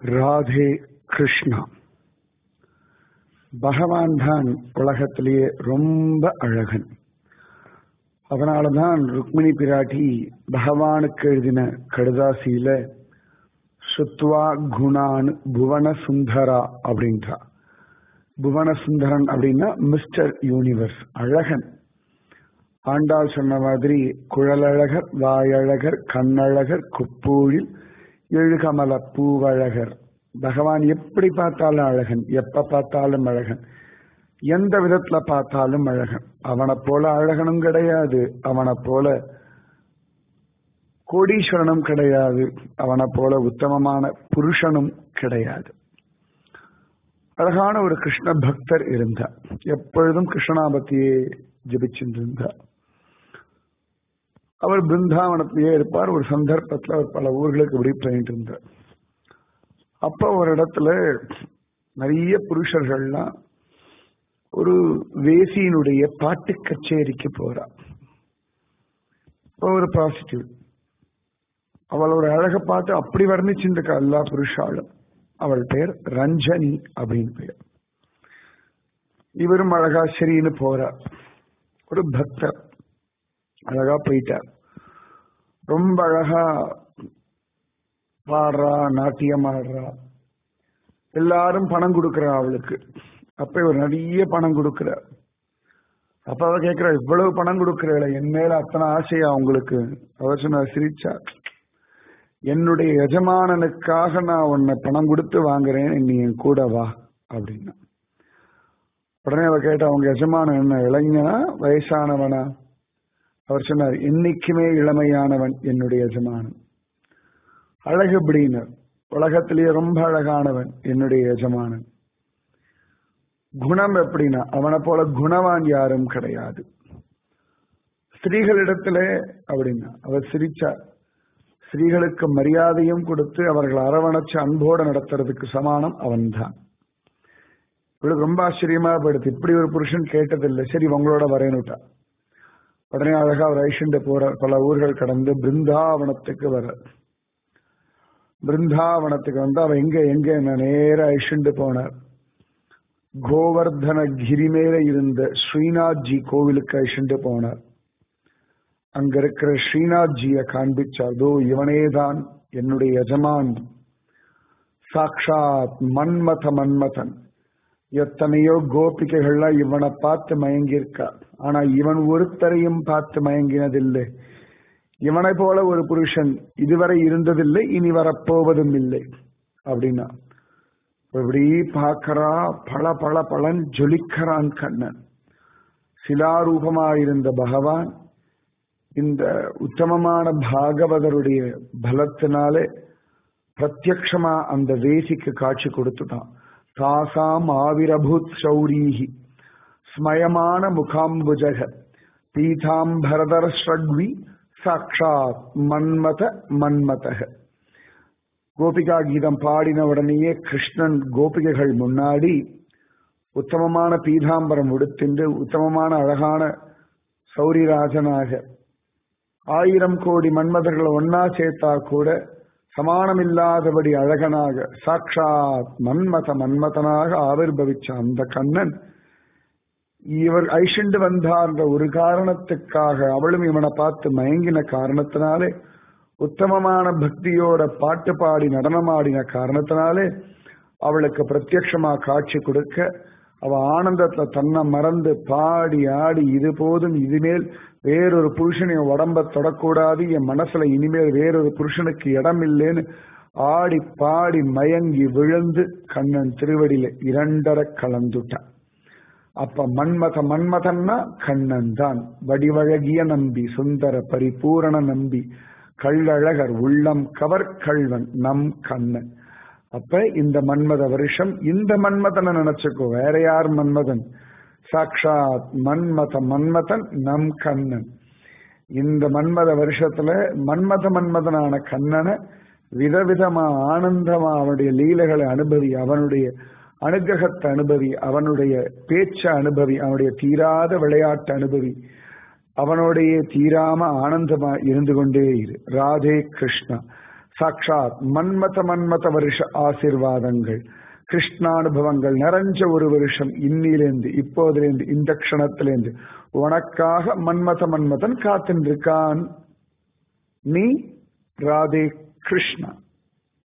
ராதே கிருஷ்ணா பகவான் தான் உலகத்திலேயே ரொம்ப அழகன் அதனாலதான் ருக்மிணி பிராட்டி பகவானுக்கு எழுதின கடுதாசியில சுத்வா குணான் புவன சுந்தரா அப்படின்றா புவன சுந்தரன் அப்படின்னா மிஸ்டர் யூனிவர்ஸ் அழகன் ஆண்டாள் சொன்ன மாதிரி குழலழகர் வாயழகர் கண்ணழகர் குப்பூழில் எழுகமல பூவழகர் பகவான் எப்படி பார்த்தாலும் அழகன் எப்ப பார்த்தாலும் அழகன் எந்த விதத்துல பார்த்தாலும் அழகன் அவனை போல அழகனும் கிடையாது அவனை போல கோடீஸ்வரனும் கிடையாது அவனை போல உத்தமமான புருஷனும் கிடையாது அழகான ஒரு கிருஷ்ண பக்தர் இருந்தார் எப்பொழுதும் கிருஷ்ணாபத்தியே ஜபிச்சுருந்தார் அவர் பிருந்தாவனத்திலேயே இருப்பார் ஒரு சந்தர்ப்பத்தில் அவர் பல ஊர்களுக்கு இப்படி பண்ணிட்டு இருந்தார் அப்ப ஒரு இடத்துல நிறைய புருஷர்கள்லாம் ஒரு வேசியினுடைய பாட்டு கச்சேரிக்கு போறா ஒரு ப்ராஸ்டியூட் அவளோட அழக பார்த்து அப்படி வர்ணிச்சுருக்கா எல்லா புருஷாலும் அவள் பெயர் ரஞ்சனி அப்படின்னு பெயர் இவரும் அழகா சரின்னு போறார் ஒரு பக்தர் அழகா போயிட்டார் ரொம்ப அழகா பாடுறா நாட்டியம் ஆடுறா எல்லாரும் பணம் கொடுக்கறா அவளுக்கு அப்ப இவர் நிறைய பணம் கொடுக்கிறார் அப்ப அவ கேட்கிற இவ்வளவு பணம் கொடுக்கறல என் மேல அத்தனை ஆசையா உங்களுக்கு அவர் சொன்ன சிரிச்சா என்னுடைய எஜமானனுக்காக நான் உன்னை பணம் கொடுத்து வாங்குறேன் நீ என் கூட வா அப்படின்னா உடனே அவ கேட்டா அவங்க எஜமானன் என்ன இளைஞனா வயசானவனா அவர் சொன்னார் என்னைக்குமே இளமையானவன் என்னுடைய எஜமானன் அழகு அப்படின்னர் உலகத்திலேயே ரொம்ப அழகானவன் என்னுடைய எஜமானன் குணம் எப்படின்னா அவனை போல குணவான் யாரும் கிடையாது ஸ்திரீகளிடத்துல அப்படின்னா அவர் சிரிச்சார் ஸ்திரீகளுக்கு மரியாதையும் கொடுத்து அவர்கள் அரவணைச்சு அன்போடு நடத்துறதுக்கு சமானம் அவன்தான் இவளுக்கு ரொம்ப ஆச்சரியமா போயிடுது இப்படி ஒரு புருஷன் கேட்டதில்லை சரி உங்களோட வரேன்னுட்டா உடனே அழகா அவர் ஐஷண்ட போறார் பல ஊர்கள் கடந்து பிருந்தாவனத்துக்கு வர பிருந்தாவனத்துக்கு வந்து அவ எங்க எங்க என்ன நேர ஐஷண்டு போனார் கோவர்தன கிரி மேல இருந்த ஸ்ரீநாத்ஜி கோவிலுக்கு ஐஷண்டு போனார் அங்க இருக்கிற ஸ்ரீநாத்ஜிய காண்பிச்சார் தோ இவனேதான் என்னுடைய எஜமான் சாக்ஷாத் மன்மத மன்மதன் எத்தனையோ கோபிகைகள்லாம் இவனை பார்த்து மயங்கியிருக்கா ஆனா இவன் ஒருத்தரையும் பார்த்து மயங்கினதில்லை இவனை போல ஒரு புருஷன் இதுவரை இருந்ததில்லை இனி வரப்போவதும் இல்லை அப்படின்னா இப்படி பார்க்கறா பல பல பலன் ஜொலிக்கிறான் கண்ணன் சிலாரூபமாயிருந்த பகவான் இந்த உத்தமமான பாகவதருடைய பலத்தினாலே பிரத்யக்ஷமா அந்த வேசிக்கு காட்சி கொடுத்துட்டான் தாசாம் ஆவிரபூத் சௌரீஹி ஸ்மயமான முகாம்புஜக பீதாம்பரதர ஸ்ரக்வி சாட்சாத் மன்மத மன்மதக கோபிகா கீதம் பாடின உடனேயே கிருஷ்ணன் கோபிகைகள் முன்னாடி உத்தமமான பீதாம்பரம் உடுத்திண்டு உத்தமமான அழகான சௌரிராஜனாக ஆயிரம் கோடி மன்மதர்களை ஒன்னா சேர்த்தா கூட சமானமில்லாதபடி அழகனாக சாட்சாத் மன்மத மன்மதனாக ஆவிர்வவிச்ச அந்த கண்ணன் இவர் ஐஷண்டு வந்தார்ன்ற ஒரு காரணத்துக்காக அவளும் இவனை பார்த்து மயங்கின காரணத்தினாலே உத்தமமான பக்தியோட பாட்டு பாடி நடனமாடின காரணத்தினாலே அவளுக்கு பிரத்யட்சமா காட்சி கொடுக்க அவ ஆனந்தத்துல தன்னை மறந்து பாடி ஆடி இது போதும் இனிமேல் வேறொரு புருஷன் என் உடம்ப தொடக்கூடாது என் மனசுல இனிமேல் வேறொரு புருஷனுக்கு இடம் இல்லைன்னு ஆடி பாடி மயங்கி விழுந்து கண்ணன் திருவடியில இரண்டர கலந்துட்டான் அப்ப மன்மத மன்மதன்னா கண்ணன் தான் வடிவழகிய நம்பி சுந்தர பரிபூரண நம்பி கள்ளழகர் உள்ளம் கவர் கள்வன் நம் கண்ணன் அப்ப இந்த மன்மத வருஷம் இந்த மன்மதனை நினைச்சுக்கோ வேற யார் மன்மதன் சாட்சாத் மன்மத மன்மதன் நம் கண்ணன் இந்த மன்மத வருஷத்துல மன்மத மன்மதனான கண்ணனை விதவிதமா ஆனந்தமா அவனுடைய லீலைகளை அனுபவி அவனுடைய அனுகிரகத்தை அனுபவி அவனுடைய பேச்ச அனுபவி அவனுடைய தீராத விளையாட்டு அனுபவி அவனோடைய தீராம ஆனந்தமா இருந்து கொண்டே இரு ராதே கிருஷ்ணா சாட்சாத் மன்மத மன்மத வருஷ ஆசிர்வாதங்கள் கிருஷ்ணானுபவங்கள் நிறைஞ்ச ஒரு வருஷம் இன்னிலேந்து இப்போதிலேந்து இந்த க்ஷணத்திலேந்து உனக்காக மன்மத மன்மதன் காத்துருக்கான் நீ ராதே கிருஷ்ணா